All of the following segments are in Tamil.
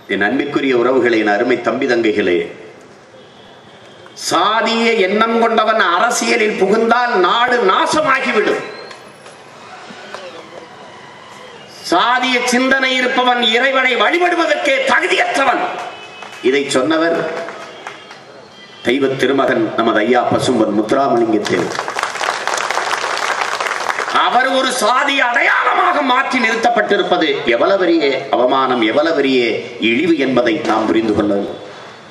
என் அன்பிற்குரிய உறவுகளே என் அருமை தம்பி தங்கைகளே சாதிய எண்ணம் கொண்டவன் அரசியலில் புகுந்தால் நாடு நாசமாகிவிடும் சாதிய சிந்தனை இருப்பவன் இறைவனை வழிபடுவதற்கே தகுதியற்றவன் இதை சொன்னவர் தெய்வ திருமகன் நமது ஐயா பசும்பன் முத்துராமலிங்கத்தில் அவர் ஒரு சாதி அடையாளமாக மாற்றி நிறுத்தப்பட்டிருப்பது எவ்வளவு பெரிய அவமானம் எவ்வளவு பெரிய இழிவு என்பதை நாம் புரிந்து கொள்ள வேண்டும்.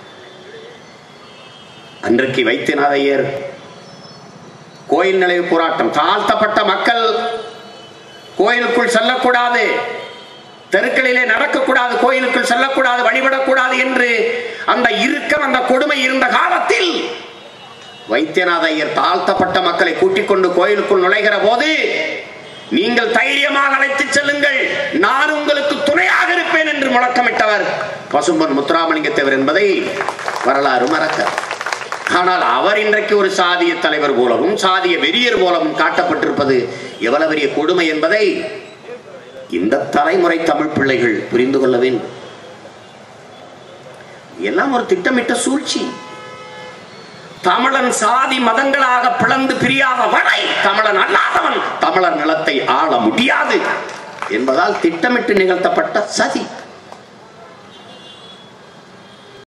அன்றைக்கு வைத்தியநாதையர் கோயில் நிலைவு போராட்டம் தாழ்த்தப்பட்ட மக்கள் கோயிலுக்குள் செல்லக்கூடாது தெருக்களிலே நடக்கக்கூடாது கோயிலுக்குள் செல்லக்கூடாது வழிபடக்கூடாது என்று அந்த இறுக்கம் அந்த கொடுமை இருந்த காலத்தில் வைத்தியநாத ஐயர் தாழ்த்தப்பட்ட மக்களை கூட்டிக் கொண்டு கோயிலுக்குள் நுழைகிற போது நீங்கள் தைரியமாக அழைத்துச் செல்லுங்கள் நான் உங்களுக்கு துணையாக இருப்பேன் என்று முழக்கமிட்டவர் பசும்பன் முத்துராமலிங்கத்தேவர் என்பதை வரலாறு மறக்க ஆனால் அவர் இன்றைக்கு ஒரு சாதிய தலைவர் போலவும் சாதிய வெறியர் போலவும் காட்டப்பட்டிருப்பது எவ்வளவு பெரிய கொடுமை என்பதை இந்த தலைமுறை தமிழ் பிள்ளைகள் புரிந்து கொள்ள வேண்டும் எல்லாம் ஒரு திட்டமிட்ட சூழ்ச்சி தமிழன் சாதி மதங்களாக பிளந்து பிரியாத வரை தமிழன் அல்லாதவன் தமிழர் நிலத்தை ஆள முடியாது என்பதால் திட்டமிட்டு நிகழ்த்தப்பட்ட சதி